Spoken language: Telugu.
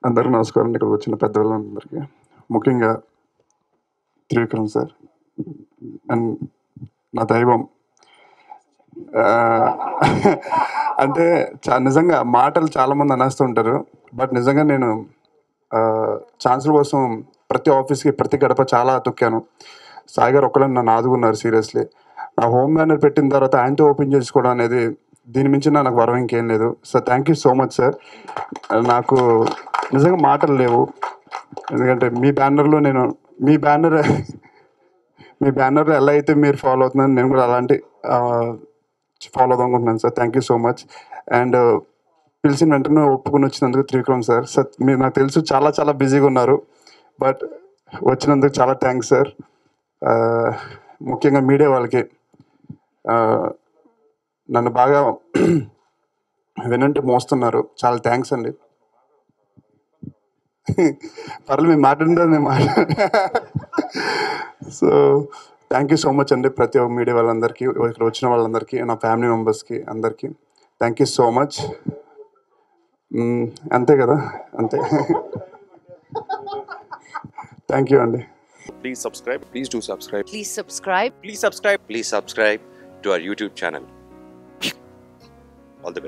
అందరికీ నమస్కారం ఇక్కడ వచ్చిన పెద్దవాళ్ళందరికీ ముఖ్యంగా త్రివిక్రమ్ సార్ అండ్ నా దైవం ఆ, అంటే చా నిజంగా మాటలు చాలా మంది అనేస్తూ ఉంటారు బట్ నిజంగా నేను ఛాన్సుల కోసం ప్రతి ఆఫీస్కి ప్రతి గడప చాలా తొక్కాను సాయి గారు ఒక్కళ్ళని నన్ను ఆదుకున్నారు సీరియస్లీ నా హోమ్ బ్యానర్ పెట్టిన తర్వాత ఆయనతో ఓపెన్ చేసుకోవడం అనేది దీని మించి నాకు వరం ఇంకేం లేదు sir thank you so much sir నాకు నిజంగా మాటలు లేవు ఎందుకంటే మీ బ్యానర్లో నేను మీ బ్యానర్ మీ బ్యానర్ ఎలా అయితే మీరు ఫాలో అవుతున్నారు నేను కూడా అలాంటి ఫాలో అవుదాం అనుకుంటున్నాను sir thank you so much and పిలిచిన వెంటనే ఒప్పుకుని వచ్చినందుకు త్రివిక్రమ్ సార్ సార్ మీరు నాకు తెలుసు చాలా చాలా బిజీగా ఉన్నారు బట్ వచ్చినందుకు చాలా థ్యాంక్స్ సార్ ముఖ్యంగా మీడియా వాళ్ళకి ఆ, నన్ను బాగా వినంటే మోస్తున్నారు చాలా థ్యాంక్స్ అండి పర్లేదు మేము మాట్లాడిందా నేను మాట్లాడ so thank you so much అండి ప్రతి ఒక్క మీడియా వాళ్ళందరికీ ఇక్కడ వచ్చిన వాళ్ళందరికీ నా ఫ్యామిలీ మెంబర్స్కి అందరికీ థ్యాంక్ యూ సో మచ్ అంతే కదా అంతే థ్యాంక్ యూ అండి Please subscribe. Please do subscribe. Please subscribe. Please subscribe. Please subscribe to our YouTube channel. All the best.